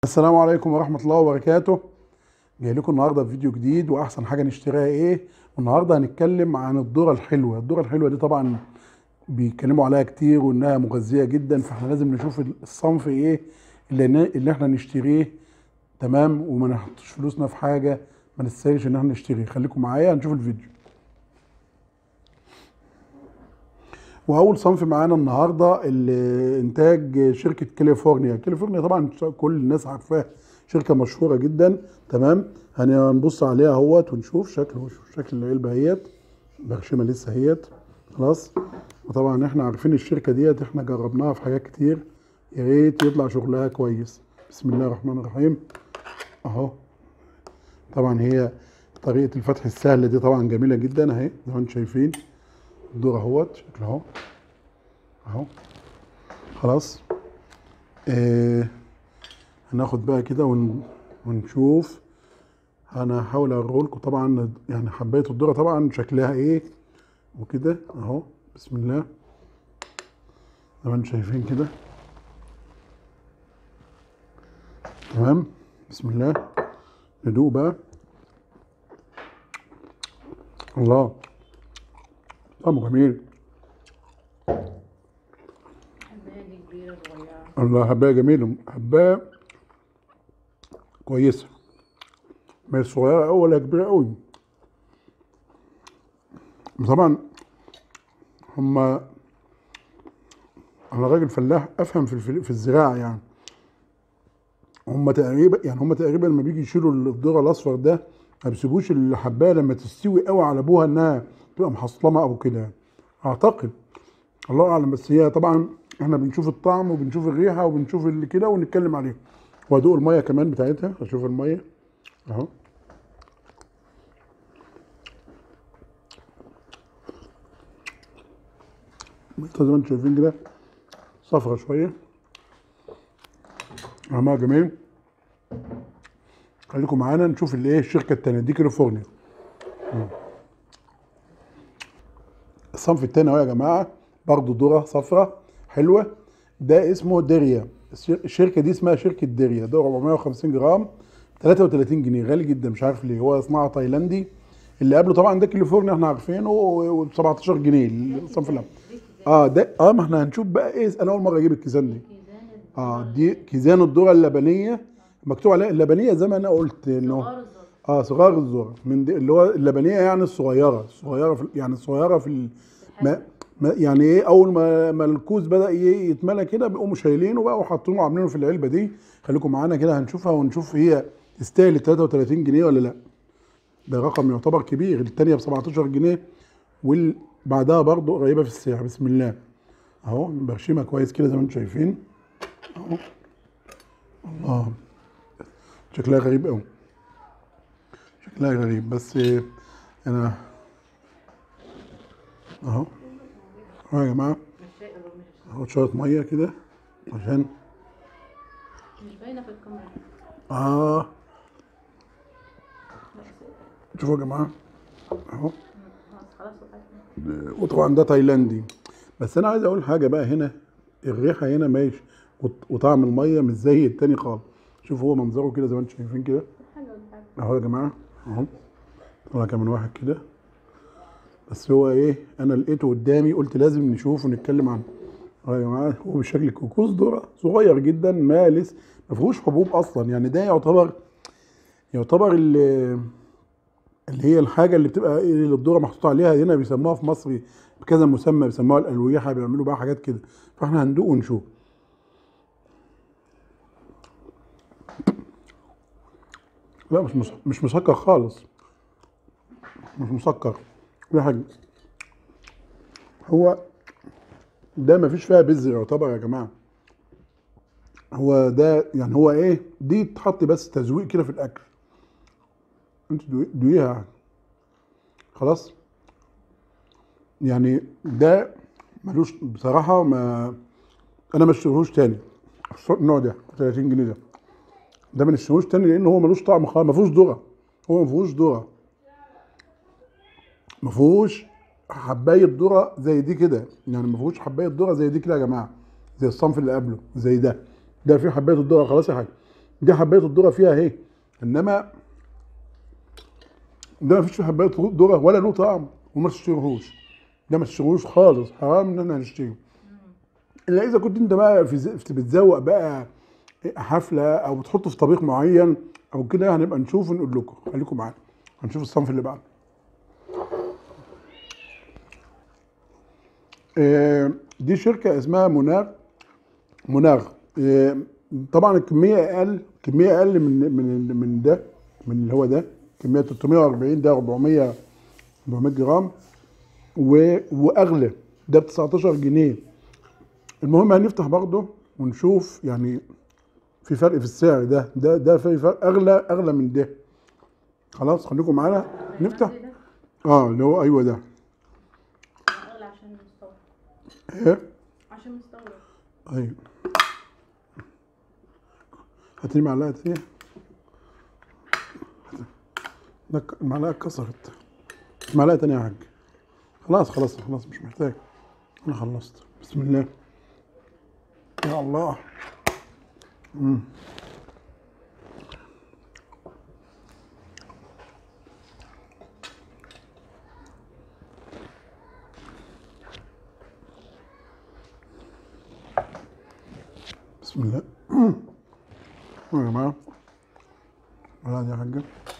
السلام عليكم ورحمة الله وبركاته جاي لكم النهارده بفيديو جديد واحسن حاجة نشتريها ايه والنهارده هنتكلم عن الذرة الحلوة الذرة الحلوة دي طبعا بيتكلموا عليها كتير وانها مغذية جدا فاحنا لازم نشوف الصنف ايه اللي, ن- اللي احنا نشتريه تمام وما نحطش فلوسنا في حاجة ما نستاهلش ان احنا نشتريه خليكم معايا هنشوف الفيديو واول صنف معانا النهارده ال- انتاج شركه كاليفورنيا كاليفورنيا طبعا كل الناس عارفاها شركه مشهوره جدا تمام هن- هنبص عليها اهوت ونشوف شكل شكل العلبه اهيت برشمه لسه اهيت خلاص وطبعا احنا عارفين الشركه ديت احنا جربناها في حاجات كتير يا ريت يطلع شغلها كويس بسم الله الرحمن الرحيم اهو طبعا هي طريقه الفتح السهله دي طبعا جميله جدا اهي زي ما انتم شايفين الدور اهوت شكله اهو اهو خلاص آه هناخد بقى كده ون ونشوف انا هحاول اوريه لكم طبعا يعني حبايه الذره طبعا شكلها ايه وكده اهو بسم الله زي ما انتم شايفين كده تمام بسم الله ندوق بقى الله طعمه جميل حباية دي كبيرة صغيرة الله حبايه جميله حبايه كويسه ما هي صغيره أوي ولا كبيره قوي طبعا هما انا راجل فلاح افهم في الفل- في الزراعه يعني هما تقريبا يعني هما تقريبا لما بيجي يشيلوا الذره الاصفر ده ما بيسيبوش الحبايه لما تستوي قوي على ابوها انها تبقى محصلمه او كده يعني. اعتقد الله اعلم بس هي طبعا احنا بنشوف الطعم وبنشوف الريحه وبنشوف اللي كده ونتكلم عليه وادوق الميه كمان بتاعتها اشوف الميه اهو زي ما انتم شايفين كده صفرة شويه طعمها جميل خليكم معانا نشوف الايه الشركه التانيه دي كاليفورنيا مم. الصنف التاني اهو يا جماعه برضه ذره صفرة حلوه ده اسمه ديريا الشر- الشركه دي اسمها شركه ديريا ده 450 جرام 33 جنيه غالي جدا مش عارف ليه هو صناعه تايلاندي اللي قبله طبعا ده كاليفورنيا احنا عارفينه و 17 جنيه الصنف الاول اه ده اه ما احنا هنشوف بقى ايه انا اول مره اجيب الكيزان دي كيزان اه دي كيزان الذره اللبنيه مكتوب عليها اللبنيه زي ما انا قلت انه صغار الزر اه صغار الذره من دي اللي هو اللبنيه يعني الصغيره الصغيره في يعني الصغيره في ال- ما ما يعني ايه اول ما ما الكوز بدا ي- يتملى كده بيقوموا شايلينه بقى وحاطينه وعاملينه في العلبه دي خليكم معانا كده هنشوفها ونشوف هي تستاهل 33 جنيه ولا لا ده رقم يعتبر كبير الثانيه ب 17 جنيه وبعدها برضه قريبه في السعر بسم الله اهو برشيمه كويس كده زي ما انتم شايفين اهو الله شكلها غريب قوي شكلها غريب بس آه، انا اهو اهو يا جماعه مش شايفة مش اخد شويه ميه كده عشان مش باينة في الكاميرا اه شوفوا يا جماعه اهو خلاص خلاص وقعت. وطبعا ده تايلاندي بس انا عايز اقول حاجه بقى هنا الريحه هنا ماشي وط- وطعم الميه مش زي التاني خالص شوفوا هو منظره كده زي ما انتم شايفين كده حلو الحاجة اهو يا جماعه اهو طلع كمان واحد كده بس هو ايه انا لقيته قدامي قلت لازم نشوف ونتكلم عنه اهو يا جماعه هو بشكل كوكوس ذره صغير جدا مالس ما فيهوش حبوب اصلا يعني ده يعتبر يعتبر ال- اللي هي الحاجه اللي بتبقى ايه اللي الذره محطوط عليها هنا بيسموها في مصر بكذا مسمى بيسموها الالويحه بيعملوا بقى حاجات كده فاحنا هندوق ونشوف لا مش مس... مش مسكر خالص مش مسكر ولا حاجه هو ده ما فيش فيها بذر يعتبر يا جماعه هو ده يعني هو ايه دي تحط بس تزويق كده في الاكل انت دوي- دوقيها يعني خلاص يعني ده ملوش بصراحه ما انا ما اشتريهوش تاني النوع ده 30 جنيه ده ده ما نشتريهوش تاني لان هو ملوش طعم خالص ما فيهوش ذره هو ما فيهوش ذره ما فيهوش حبايه ذره زي دي كده يعني ما فيهوش حبايه ذره زي دي كده يا جماعه زي الصنف اللي قبله زي ده ده فيه حبايه الذره خلاص يا حاج دي حبايه الذره فيها اهي انما ده مفيش فيه حبايه ذره ولا له طعم وما تشتريهوش ده ما تشتريهوش خالص حرام ان احنا نشتريه الا اذا كنت انت بقى في ز- في- بتزوق بقى حفله او بتحطه في طبيخ معين او كده هنبقى نشوف ونقول لكم خليكم معانا هنشوف الصنف اللي بعده آه، دي شركه اسمها مناغ مناغ آه، طبعا الكميه اقل كميه اقل من من من ده من اللي هو ده كميه 340 ده 400 400 جرام و- واغلى ده ب 19 جنيه المهم هنفتح برضه ونشوف يعني في فرق في السعر ده ده ده في فرق اغلى اغلى من ده خلاص خليكم معانا نفتح ده اه اللي هو ايوه ده اغلى عشان مستورد ايه عشان مستورد ايوه هاتي لي معلقه تانية ده ك- المعلقه اتكسرت معلقه تانية يا حاج خلاص خلاص خلاص مش محتاج انا خلصت بسم الله يا الله مم. بسم الله يا جماعة ولا دي يا حاجة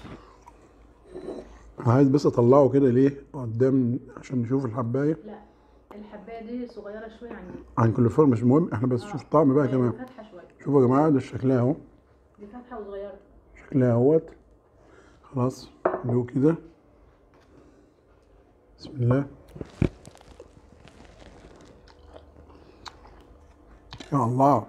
أنا عايز بس أطلعه كده ليه قدام عشان نشوف الحباية لا الحبايه دي صغيره شويه عن دي عن كل فرق مش مهم احنا بس نشوف الطعم بقى هي كمان فاتحه شويه شوفوا يا جماعة ده شكلها اهو دي فاتحه وصغيره شكلها اهوت خلاص له كده بسم الله يا الله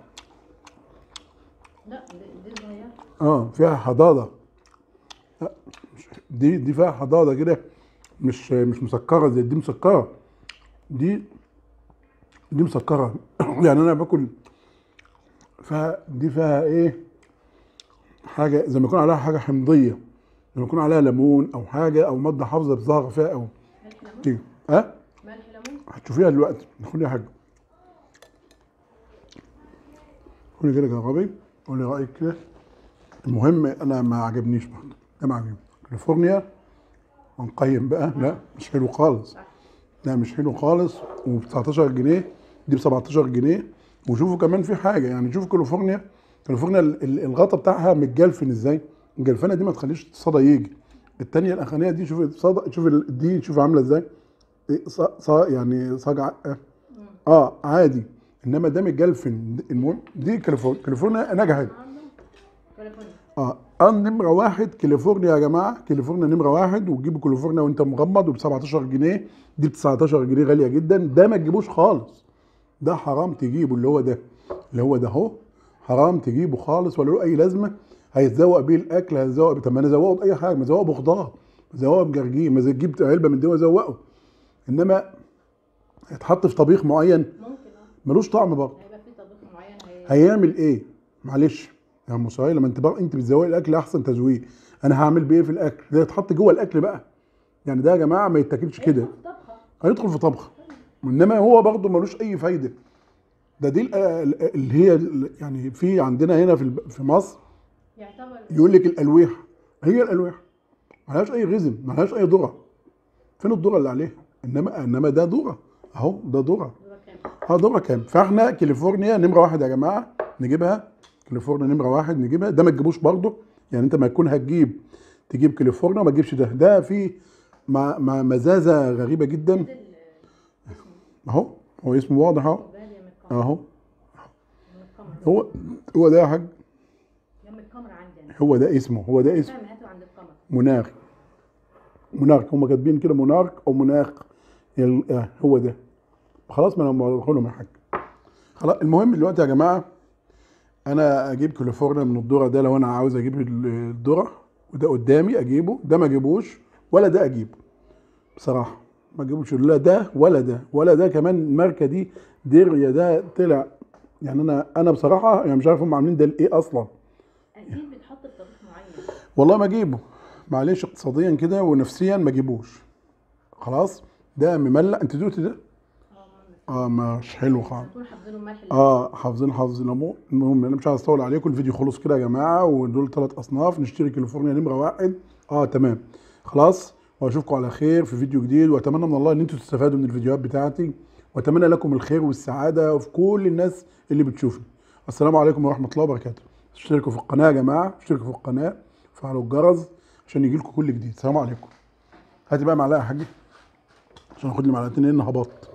لا دي, دي صغيره اه فيها حضاضه لا مش- دي دي فيها حضاضه كده مش مش مسكره زي دي مسكره دي دي مسكره يعني انا باكل فدي فيها ايه حاجه زي ما يكون عليها حاجه حمضيه زي ما يكون عليها ليمون او حاجه او ماده حافظه بتظهر فيها او ملح ليمون كده ها ملح ليمون هتشوفيها دلوقتي خدي يا حاجه خدي كده جربي قولي رايك كده المهم انا ما عجبنيش برضه ده ما عجبني كاليفورنيا ونقيم بقى لا مش حلو خالص صح لا مش حلو خالص وب 19 جنيه دي ب 17 جنيه وشوفوا كمان في حاجه يعني شوفوا كاليفورنيا كاليفورنيا ال- ال- الغطا بتاعها متجلفن ازاي الجلفنه دي ما تخليش الصدى يجي التانية الاخرانيه دي شوف الصدى شوف ال- دي شوف عامله ازاي إيه، ص... ص... يعني صاجع اه عادي انما ده متجلفن المهم دي كاليفورنيا كاليفورنيا نجحت عنده كاليفورنيا اه اه نمره واحد كاليفورنيا يا جماعه كاليفورنيا نمره واحد وتجيبوا كاليفورنيا وانت مغمض وب 17 جنيه دي ب 19 جنيه غاليه جدا ده ما تجيبوش خالص ده حرام تجيبه اللي هو ده اللي هو ده اهو حرام تجيبه خالص ولا له اي لازمه هيتذوق بيه الاكل هيتذوق بيه طب ما انا ازوقه باي حاجه ما ازوقه بخضار ازوقه بجرجير ما تجيب علبه من دي وازوقه انما هيتحط في طبيخ معين ممكن اه ملوش طعم برضه هيبقى في طبيخ معين هي... هيعمل ايه؟ معلش يا ام سهيل لما انت بقى انت بتزوقي الاكل احسن تزويق انا هعمل بايه في الاكل؟ ده يتحط جوه الاكل بقى يعني ده يا جماعه ما يتاكلش كده هيدخل في طبخه هيدخل في طبخ انما هو برضه ملوش اي فايده ده دي ال- ال- اللي هي ال- يعني في عندنا هنا في الب- في مصر يعتبر يقول لك الالويح هي الالويح ملهاش اي غزم ملهاش اي ذره فين الذره اللي عليها انما انما ده ذره اهو ده ذره دورة كام اه دورها كام فاحنا كاليفورنيا نمره واحد يا جماعه نجيبها كاليفورنيا نمره واحد نجيبها ده ما تجيبوش برضه يعني انت ما تكون هتجيب تجيب كاليفورنيا وما تجيبش ده ده فيه مع مع مزازه غريبه جدا ده ال- اهو هو اسمه واضح اهو بادي من الكاميرا اهو من الكاميرا هو هو ده يا حاج جنب الكاميرا عندي انا هو ده اسمه هو ده اسمه فاهم هاته عند الكاميرا مناخ مناخ هم كاتبين كده مناخ او مناخ ال- آه، هو ده خلاص ما انا بقول لهم يا حاج خلاص المهم دلوقتي يا جماعه انا اجيب كاليفورنيا من الذره ده لو انا عاوز اجيب ال- الذره وده قدامي اجيبه ده ما اجيبوش ولا ده اجيبه بصراحه ما اجيبوش لا ده ولا ده ولا ده كمان الماركه دي ديريا ده طلع يعني انا انا بصراحه يعني مش عارف هم عاملين ده لايه اصلا اكيد بتحط في طبيخ معين والله ما اجيبه معلش اقتصاديا كده ونفسيا ما اجيبوش خلاص ده مملح انت دوقت ده اه ما اه مش حلو خالص هنكون حافظين الملح اللي اه حافظين حافظين المو- المهم انا مش عايز اطول عليكم الفيديو خلص كده يا جماعه ودول ثلاث اصناف نشتري كاليفورنيا نمره واحد اه تمام خلاص واشوفكم على خير في فيديو جديد واتمنى من الله ان انتم تستفادوا من الفيديوهات بتاعتي واتمنى لكم الخير والسعاده وفي كل الناس اللي بتشوفني السلام عليكم ورحمه الله وبركاته اشتركوا في القناه يا جماعه اشتركوا في القناه فعلوا الجرس عشان يجي لكم كل جديد السلام عليكم هاتي بقى معلقه يا حاجه عشان اخد لي معلقتين لان هبط